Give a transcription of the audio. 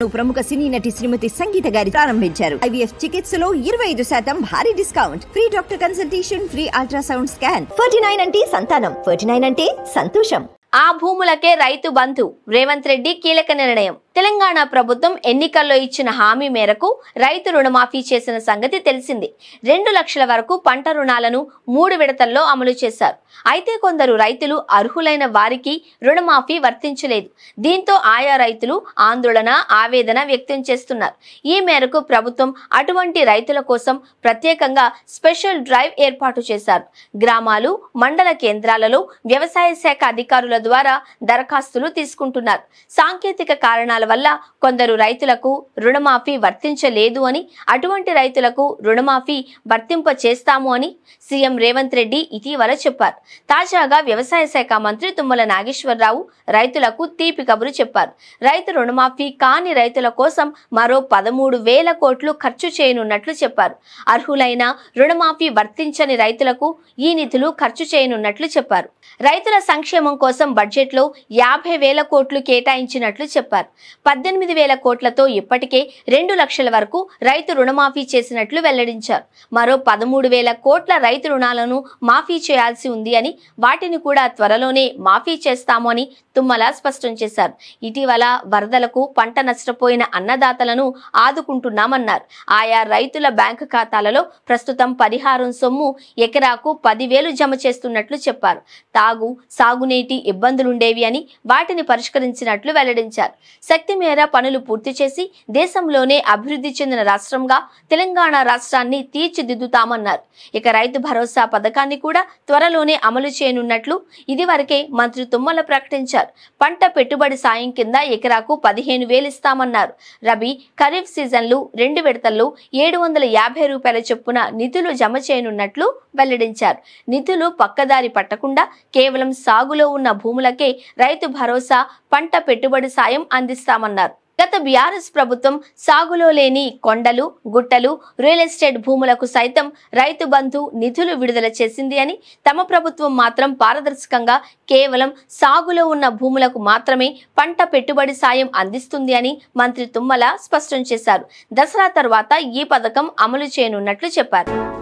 ప్రముఖ సినీ నటి శ్రీమతి సంగీత గారి ప్రారంభించారు ఐవీఎఫ్ చికిత్సలో ఇరవై ఐదు శాతం భారీ discount free doctor consultation free ultrasound scan forty nine అంటే సంతానం ఫోర్టీ నైన్ అంటే సంతోషం ఆ భూములకే రైతు బంధు రేవంత్ రెడ్డి కీలక నిర్ణయం తెలంగాణ ప్రభుత్వం ఎన్నికల్లో ఇచ్చిన హామీ మేరకు రైతు రుణమాఫీ చేసిన సంగతి తెలిసింది రెండు లక్షల వరకు పంట రుణాలను మూడు విడతల్లో అమలు చేశారు అయితే కొందరు రైతులు అర్హులైన వారికి రుణమాఫీ వర్తించలేదు దీంతో ఆయా రైతులు ఆందోళన ఆవేదన వ్యక్తం చేస్తున్నారు ఈ మేరకు ప్రభుత్వం అటువంటి రైతుల కోసం ప్రత్యేకంగా స్పెషల్ డ్రైవ్ ఏర్పాటు చేశారు గ్రామాలు మండల కేంద్రాలలో వ్యవసాయ శాఖ అధికారుల ద్వారా దరఖాస్తులు తీసుకుంటున్నారు సాంకేతిక కారణాల వల్ల కొందరు రైతులకు రుణమాఫీ వర్తించలేదు అని అటువంటి రైతులకు రుణమాఫీ వర్తింప చేస్తాము అని సీఎం రేవంత్ రెడ్డి ఇటీవల చెప్పారు తాజాగా వ్యవసాయ శాఖ మంత్రి తుమ్మల నాగేశ్వరరావు రైతులకు తీపి కబురు చెప్పారు రైతు రుణమాఫీ కాని రైతుల కోసం మరో పదమూడు వేల కోట్లు ఖర్చు చేయనున్నట్లు చెప్పారు అర్హులైన రుణమాఫీ వర్తించని రైతులకు ఈ నిధులు ఖర్చు చేయనున్నట్లు చెప్పారు రైతుల సంక్షేమం కోసం బడ్జెట్లో యాభై వేల కోట్లు కేటాయించినట్లు చెప్పారు పద్దెనిమిది వేల కోట్లతో ఇప్పటికే రెండు లక్షల వరకు రైతు రుణమాఫీ చేసినట్లు వెల్లడించారు మరో పదమూడు వేల కోట్ల రైతు రుణాలను మాఫీ చేయాల్సి ఉంది అని వాటిని కూడా త్వరలోనే మాఫీ చేస్తాము అని తుమ్మల స్పష్టం చేశారు ఇటీవల వరదలకు పంట నష్టపోయిన అన్నదాతలను ఆదుకుంటున్నామన్నారు ఆయా రైతుల బ్యాంకు ఖాతాలలో ప్రస్తుతం పరిహారం సొమ్ము ఎకరాకు పదివేలు జమ చేస్తున్నట్లు చెప్పారు తాగు సాగునీటి ఇబ్బందులుండేవి అని వాటిని పరిష్కరించినట్లు వెల్లడించారు శక్తి మేర పనులు పూర్తి చేసి దేశంలోనే అభివృద్ధి చెందిన రాష్ట్రంగా తెలంగాణ రాష్ట్రాన్ని తీర్చిదిద్దుతామన్నారు ఇక రైతు భరోసా పథకాన్ని కూడా త్వరలోనే అమలు చేయనున్నట్లు ఇదివరకే మంత్రి తుమ్మల ప్రకటించారు పంట పెట్టుబడి సాయం కింద ఎకరాకు పదిహేను వేలు ఇస్తామన్నారు రబీ ఖరీఫ్ సీజన్లు రెండు విడతల్లో ఏడు వందల యాభై రూపాయల చొప్పున నిధులు జమ చేయనున్నట్లు వెల్లడించారు నిధులు పక్కదారి పట్టకుండా కేవలం సాగులో ఉన్న భూములకే రైతు భరోసా పంట పెట్టుబడి సాయం అందిస్తామన్నారు గత బీఆర్ఎస్ ప్రభుత్వం సాగులో లేని కొండలు గుట్టలు రియల్ ఎస్టేట్ భూములకు సైతం రైతు బంధు నిధులు విడుదల చేసింది అని తమ ప్రభుత్వం మాత్రం పారదర్శకంగా కేవలం సాగులో ఉన్న భూములకు మాత్రమే పంట పెట్టుబడి సాయం అందిస్తుంది అని మంత్రి తుమ్మల స్పష్టం చేశారు దసరా తర్వాత ఈ పథకం అమలు చేయనున్నట్లు చెప్పారు